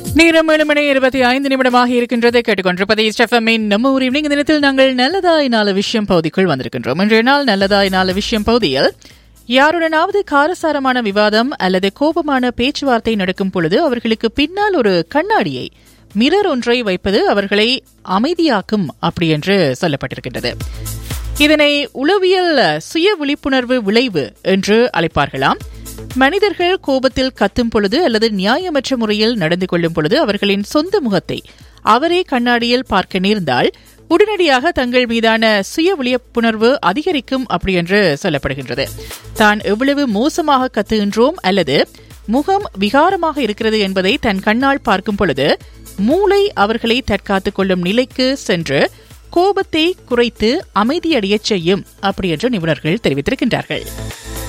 நேரம் ஏழு மணி இருபத்தி ஐந்து நிமிடமாக இருக்கின்றது கேட்டுக்கொண்டிருப்பதை ஸ்டெஃபமின் நம்ம ஊர் ஈவினிங் தினத்தில் நாங்கள் நல்லதாய் நாலு விஷயம் பகுதிக்குள் வந்திருக்கின்றோம் இன்றைய நாள் நல்லதாய் நாலு விஷயம் பகுதியில் யாருடனாவது காரசாரமான விவாதம் அல்லது கோபமான பேச்சுவார்த்தை நடக்கும் பொழுது அவர்களுக்கு பின்னால் ஒரு கண்ணாடியை மிரர் ஒன்றை வைப்பது அவர்களை அமைதியாக்கும் அப்படி என்று சொல்லப்பட்டிருக்கின்றது இதனை உளவியல் சுய விழிப்புணர்வு விளைவு என்று அழைப்பார்களாம் மனிதர்கள் கோபத்தில் கத்தும் பொழுது அல்லது நியாயமற்ற முறையில் நடந்து கொள்ளும் பொழுது அவர்களின் சொந்த முகத்தை அவரே கண்ணாடியில் பார்க்க நேர்ந்தால் உடனடியாக தங்கள் மீதான சுய விழிப்புணர்வு அதிகரிக்கும் அப்படி என்று சொல்லப்படுகின்றது தான் எவ்வளவு மோசமாக கத்துகின்றோம் அல்லது முகம் விகாரமாக இருக்கிறது என்பதை தன் கண்ணால் பார்க்கும் பொழுது மூளை அவர்களை தற்காத்துக் கொள்ளும் நிலைக்கு சென்று கோபத்தை குறைத்து அமைதியடையச் செய்யும் அப்படி என்று நிபுணர்கள் தெரிவித்திருக்கின்றார்கள்